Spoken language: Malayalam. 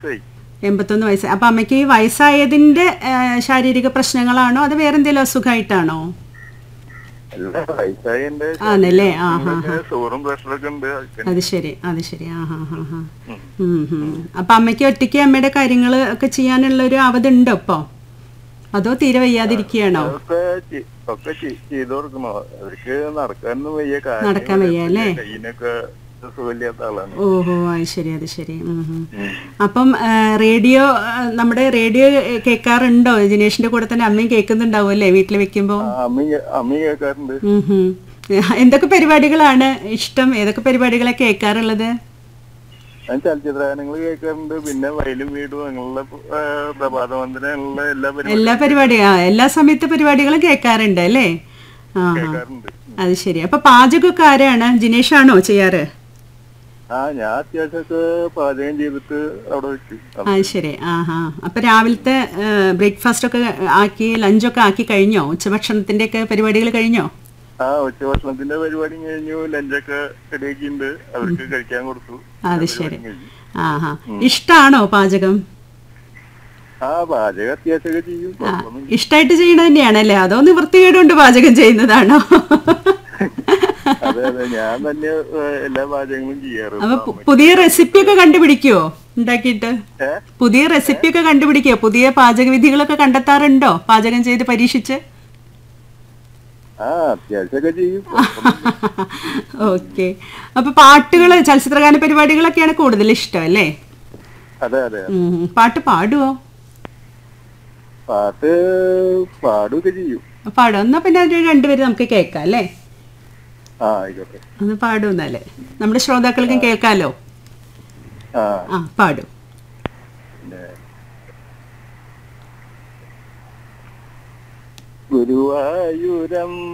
വയസ്സായി എൺപത്തൊന്ന് വയസ്സ് അപ്പൊ അമ്മയ്ക്ക് ഈ വയസ്സായതിന്റെ ആ, ശാരീരിക പ്രശ്നങ്ങളാണോ അത് വേറെ എന്തെങ്കിലും അസുഖമായിട്ടാണോ അല്ല വയസ്സായി എന്റെ ആണല്ലേ ആ ഹാ ഷുഗറും പ്രഷറൊക്കെ ഉണ്ട് അതൊക്കെ അത് ശരി അത് ശരി ആ ഹാ ഹാ ഹാ ഉം, ഉം. അപ്പൊ അമ്മയ്ക്ക് ഒറ്റയ്ക്ക് അമ്മയുടെ കാര്യങ്ങൾ ഒക്കെ ചെയ്യാനുള്ള ഒരു അവധി ഉണ്ടോ ഇപ്പൊ അതോ തീരെ വയ്യാതിരിക്കുകയാണോ അതൊക്കെ ചെ- ഒക്കെ ചെ- ചെയ്തു കൊടുക്കണോ അവർക്ക് നടക്കാനൊന്നും വയ്യ കാലിന് നടക്കാൻ വയ്യ അല്ലേ? കയ്യിനൊക്കെ സുഖമില്ലാത്ത ആളാണ് ഓഹോ അത് ശരി അത് ശരി ഉം, ഉം. അപ്പം ആ, റേഡിയോ ആ, നമ്മുടെ റേഡിയോ കേൾക്കാറുണ്ടോ ജിനേഷിന്റെ കൂടെ തന്നെ അമ്മയും കേൾക്കുന്നുണ്ടാവും അല്ലേ വീട്ടിൽ വെക്കുമ്പോ ആ, അമ്മി അമ്മി കേൾക്കാറുണ്ട് ഉം, ഉം. എന്തൊക്കെ പരിപാടികളാണ് ഇഷ്ടം ഏതൊക്കെ പരിപാടികളെ കേൾക്കാറുള്ളത് ഞാൻ ചലച്ചിത്ര ഗാനങ്ങൾ കേൾക്കാറുണ്ട് പിന്നെ വയലും വീടും അങ്ങനെയുള്ള ആ, പ്രഭാതവന്ദന അങ്ങനെയുള്ള എല്ലാ പരിപാടിയും എല്ലാ പരിപാടിയും ആ എല്ലാ സമയത്തെ പരിപാടികളും കേൾക്കാറുണ്ട് അല്ലേ ആ ആ. കേൾക്കാറുണ്ട് അത് ശരി അപ്പൊ പാചകമൊക്കെ ആരാണ് ജിനേഷാണോ ചെയ്യാറ് ആ ഞാൻ അത്യാവശ്യമൊക്കെ പാചകം ചെയ്തിട്ട് അവിടെ വെച്ചു അത് ശരി ആ ഹാ അപ്പൊ രാവിലത്തെ ബ്രേക്ക്ഫാസ്റ്റ് ഒക്കെ ആക്കി ലഞ്ചൊക്കെ ആക്കി കഴിഞ്ഞോ ഉച്ചഭക്ഷണത്തിന്റെ ഒക്കെ പരിപാടികൾ കഴിഞ്ഞോ ആ ഉച്ചഭക്ഷണത്തിന്റെ പരിപാടി കഴിഞ്ഞു ലഞ്ചൊക്കെ റെഡിയാക്കിയിട്ടുണ്ട് അവർക്ക് കഴിക്കാൻ കൊടുത്തു അത് ശരി പരിപാടിയും കഴിഞ്ഞു. ആ ഹാ ഇഷ്ടാണോ പാചകം ആ പാചകം അത്യാവശ്യമൊക്കെ ചെയ്യും ആ കുഴപ്പമൊന്നും ഇഷ്ടായിട്ട് ചെയ്യണത് തന്നെയാണല്ലേ അതോ നിവൃത്തികേടുകൊണ്ട് പാചകം ചെയ്യുന്നതാണോ അതെ അതെ ഞാൻ തന്നെ ഏ, എല്ലാ പാചകങ്ങളും ചെയ്യാറ് അപ്പൊ പു- പുതിയ റെസിപ്പി ഒക്കെ കണ്ടുപിടിക്കുവോ ഉണ്ടാക്കിയിട്ട് ഏ? പുതിയ റെസിപ്പി ഒക്കെ കണ്ടുപിടിക്കുവോ പുതിയ പാചക വിധികളൊക്കെ കണ്ടെത്താറുണ്ടോ പാചകം ചെയ്ത് പരീക്ഷിച്ച് ആ അത്യാവശ്യമൊക്കെ ചെയ്യും ഓക്കെ അപ്പൊ പാട്ടുകൾ ചലച്ചിത്രഗാന പരിപാടികളൊക്കെയാണ് കൂടുതൽ ഇഷ്ടം അല്ലേ അതെ അതെ ഉം. പാട്ട് പാടുവോ പാട്ട് പാടുകയൊക്കെ ചെയ്യും പാടും എന്നാ പിന്നെ ഒരു രണ്ടുപേരും നമുക്ക് കേൾക്കാം അല്ലേ ആ ആയിക്കോട്ടെ ഒന്ന് പാടും എന്നാലേ നമ്മുടെ ശ്രോതാക്കൾക്കും കേൾക്കാലോ ആ ആ പാടും പിന്നെ ഗുരുവായൂരം